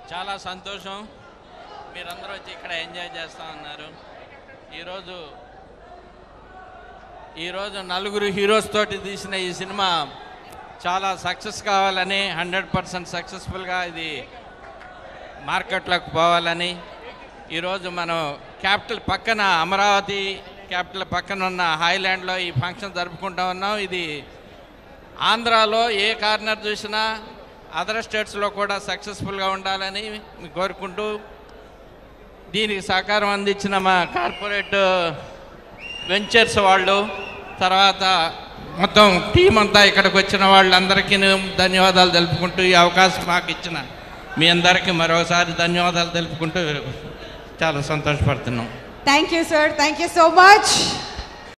చాలా సంతోషం మీరందరూ వచ్చి ఇక్కడ ఎంజాయ్ చేస్తూ ఉన్నారు ఈరోజు ఈరోజు నలుగురు హీరోస్ తోటి తీసిన ఈ సినిమా చాలా సక్సెస్ కావాలని హండ్రెడ్ పర్సెంట్ సక్సెస్ఫుల్గా ఇది మార్కెట్లోకి పోవాలని ఈరోజు మనం క్యాపిటల్ పక్కన అమరావతి క్యాపిటల్ పక్కన ఉన్న హాయిలాండ్లో ఈ ఫంక్షన్ జరుపుకుంటా ఉన్నాం ఇది ఆంధ్రాలో ఏ కార్నర్ చూసినా అదర్ స్టేట్స్లో కూడా సక్సెస్ఫుల్గా ఉండాలని కోరుకుంటూ దీనికి సహకారం అందించిన మా కార్పొరేట్ వెంచర్స్ వాళ్ళు తర్వాత మొత్తం టీం అంతా ఇక్కడికి వచ్చిన వాళ్ళందరికీ ధన్యవాదాలు తెలుపుకుంటూ ఈ అవకాశం మాకు ఇచ్చిన మీ అందరికీ మరోసారి ధన్యవాదాలు తెలుపుకుంటూ చాలా సంతోషపడుతున్నాం thank you sir thank you so much